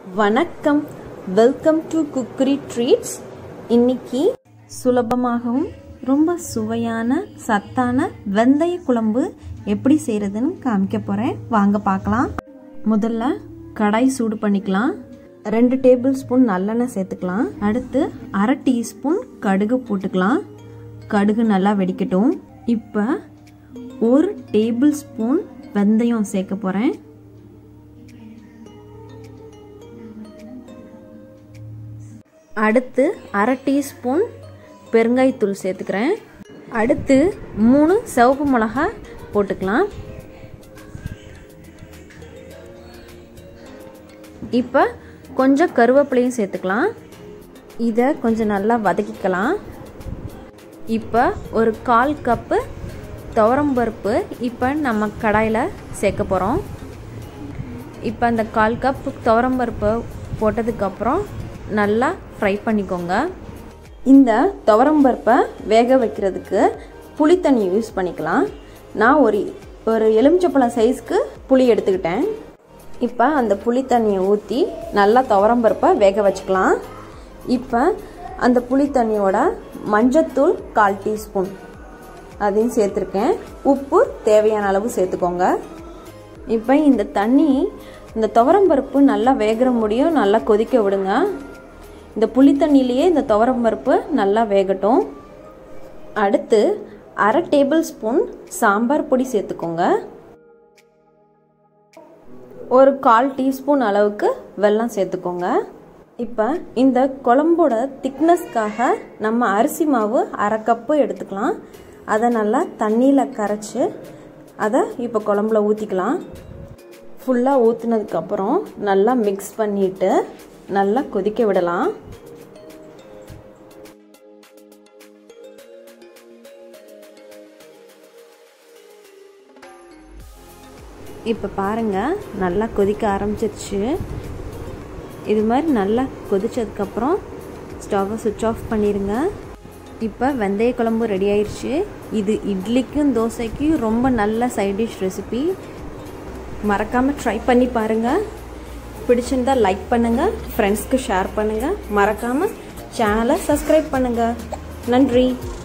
வணக்கம் welcome to cookery treats இன்னைக்கு சுலபமாகவும் ரொம்ப சுவையான சத்தான வெந்தய குழம்பு எப்படி செய்கிறதுன்னு காமிக்க போகிறேன் வாங்க பார்க்கலாம் முதல்ல கடாய் சூடு பண்ணிக்கலாம் ரெண்டு டேபிள் ஸ்பூன் நல்லெண்ணெய் சேர்த்துக்கலாம் அடுத்து அரை டீஸ்பூன் கடுகு போட்டுக்கலாம் கடுகு நல்லா வெடிக்கட்டும் இப்போ ஒரு டேபிள் ஸ்பூன் வெந்தயம் சேர்க்க போகிறேன் அடுத்து அரை டீஸ்பூன் பெருங்காயத்தூள் சேர்த்துக்கிறேன் அடுத்து மூணு சிவப்பு மிளகா போட்டுக்கலாம் இப்போ கொஞ்சம் கருவேப்பிலையும் சேர்த்துக்கலாம் இதை கொஞ்சம் நல்லா வதக்கிக்கலாம் இப்போ ஒரு கால் கப்பு துவரம்பருப்பு இப்போ நம்ம கடாயில் சேர்க்க போகிறோம் இப்போ அந்த கால் கப் துவரம்பருப்பு போட்டதுக்கப்புறம் நல்லா ஃப்ரை பண்ணிக்கோங்க இந்த துவரம்பருப்பை வேக வைக்கிறதுக்கு புளி தண்ணி யூஸ் பண்ணிக்கலாம் நான் ஒரு ஒரு எலுமிச்சப்பழம் சைஸ்க்கு புளி எடுத்துக்கிட்டேன் இப்போ அந்த புளி தண்ணியை ஊற்றி நல்லா துவரம்பருப்பை வேக வச்சுக்கலாம் இப்போ அந்த புளி தண்ணியோட மஞ்சத்தூள் கால் டீஸ்பூன் அதையும் சேர்த்துருக்கேன் உப்பு தேவையான அளவு சேர்த்துக்கோங்க இப்போ இந்த தண்ணி இந்த துவரம்பருப்பு நல்லா வேகிற முடியும் நல்லா கொதிக்க விடுங்க இந்த புளி தண்ணியிலேயே இந்த துவரம்பருப்பு நல்லா வேகட்டும் அடுத்து அரை டேபிள் ஸ்பூன் சாம்பார் பொடி சேர்த்துக்கோங்க ஒரு கால் டீஸ்பூன் அளவுக்கு வெல்லம் சேர்த்துக்கோங்க இப்போ இந்த குழம்போட திக்னஸ்க்காக நம்ம அரிசி மாவு அரை கப்பு எடுத்துக்கலாம் அதை நல்லா தண்ணியில் கரைச்சி அதை இப்போ குழம்புல ஊற்றிக்கலாம் ஃபுல்லாக ஊற்றுனதுக்கப்புறம் நல்லா மிக்ஸ் பண்ணிவிட்டு நல்லா கொதிக்க விடலாம் இப்போ பாருங்கள் நல்லா கொதிக்க ஆரம்பிச்சிருச்சு இது மாதிரி நல்லா கொதிச்சதுக்கப்புறம் ஸ்டவ்வை சுவிட்ச் ஆஃப் பண்ணிடுங்க இப்போ வெந்தய குழம்பு ரெடி ஆயிடுச்சு இது இட்லிக்கும் தோசைக்கும் ரொம்ப நல்ல சைட் டிஷ் ரெசிபி மறக்காமல் ட்ரை பண்ணி பாருங்கள் பிடிச்சிருந்தா லைக் பண்ணுங்கள் ஃப்ரெண்ட்ஸ்க்கு ஷேர் பண்ணுங்கள் மறக்காமல் சேனலை சப்ஸ்கிரைப் பண்ணுங்கள் நன்றி